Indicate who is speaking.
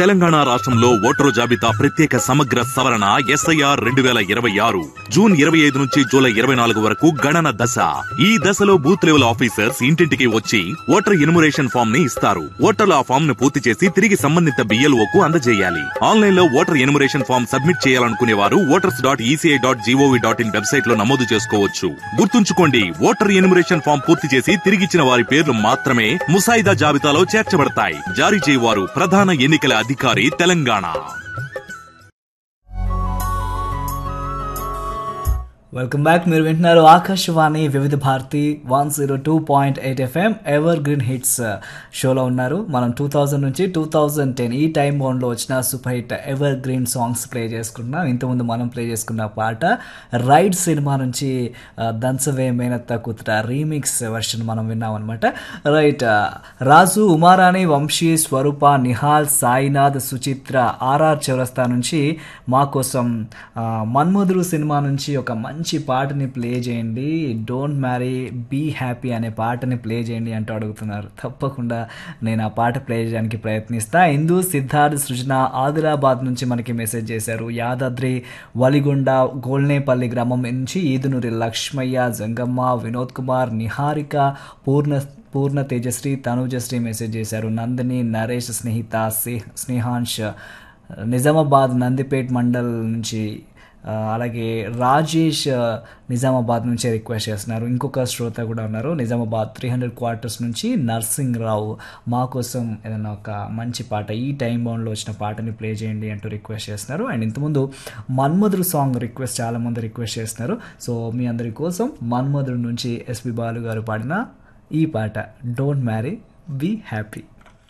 Speaker 1: తెలంగాణ రాష్ట్రంలో ఓటరు జాబితా ప్రత్యేక సమగ్ర సవరణ ఎస్ఐఆర్ రెండు వేల ఇరవై ఆరు జూన్ ఇరవై ఐదు నుంచి జూలై ఇరవై నాలుగు వరకు గణన దశ ఈ దశలో బూత్ లెవెల్ ఆఫీసర్స్ ఇంటింటికి వచ్చి ఓటర్ ఇన్మురేషన్ ఫామ్ ని ఇస్తారు ఓటర్లు ఆ ఫామ్ ను పూర్తి చేసి తిరిగి సంబంధిత బిఎల్ఓ కు అందజేయాలి ఆన్లైన్ లో ఓటర్ ఇన్మురేషన్ ఫామ్ సబ్మిట్ చేయాలనుకునే వారు voters dot ECI dot G O V dot in website లో నమోదు చేసుకోవచ్చు గుర్తుంచుకోండి ఓటర్ ఇన్మురేషన్ ఫామ్ పూర్తి చేసి తిరిగిచ్చిన వారి పేర్లు మాత్రమే ముసాయిదా జాబితాలో చేర్చబడతాయి జారీ చేయవారు ప్రధాన ఎన్నికల అధికారి తెలంగాణ
Speaker 2: వెల్కమ్ బ్యాక్ మీరు వింటున్నారు Akashvani Vividh Bharati one zero two point eight FM ever green hits షోలో ఉన్నారు మనం టూ థౌజండ్ నుంచి టూ థౌజండ్ టెన్ ఈ టైం బౌండ్లో వచ్చిన super hit ever green songs play చేసుకుంటున్నాం ఇంతకుముందు మనం ప్లే చేసుకున్న పాట రైడ్ సినిమా నుంచి ఆ, దంచవే మేనత్త కూతుట రీమిక్స్ వెర్షన్ మనం విన్నాం అనమాట రైట్ ఆ, రాజు ఉమారాణి వంశీ స్వరూప నిహాల్ సాయినాథ్ సుచిత్ర ఆర్ఆర్ చౌరస్తా నుంచి మా కోసం ఆ, మన్మధుడు సినిమా నుంచి ఒక మంచి పాటని ప్లే చేయండి డోంట్ మ్యారీ బీ హ్యాపీ అనే పాటని ప్లే చేయండి అంటూ అడుగుతున్నారు తప్పకుండా నేను ఆ పాట ప్లే చేయడానికి ప్రయత్నిస్తా హిందూ సిద్ధార్థ్ సృజన ఆదిలాబాద్ నుంచి మనకి మెసేజ్ చేశారు యాదాద్రి వలిగొండ గోల్నేపల్లి గ్రామం నుంచి ఈదునూరి లక్ష్మయ్య జంగమ్మ వినోద్ కుమార్ నిహారిక పూర్ణ పూర్ణ తేజశ్రీ తనుజశ్రీ మెసేజ్ చేశారు నందిని నరేష్ స్నేహిత స్నే- స్నేహాంష్ నిజామాబాద్ నందిపేట్ మండల్ నుంచి ఆ, అలాగే రాజేష్ ఆ, నిజామాబాద్ నుంచి రిక్వెస్ట్ చేస్తున్నారు ఇంకొక శ్రోత కూడా ఉన్నారు నిజామాబాద్ త్రీ హండ్రెడ్ క్వార్టర్స్ నుంచి నర్సింగ్ రావు మా కోసం ఏదైనా ఒక మంచి పాట ఈ టైం బౌండ్లో వచ్చిన పాటని ప్లే చేయండి అంటూ రిక్వెస్ట్ చేస్తున్నారు అండ్ ఇంతకుముందు మన్మధుడు సాంగ్ రిక్వెస్ట్ చాలామంది రిక్వెస్ట్ చేస్తున్నారు సో మీ అందరి కోసం మన్మధుడు నుంచి ఎస్పి బాలు గారు పాడిన ఈ పాట డోంట్ మ్యారీ బీ హ్యాపీ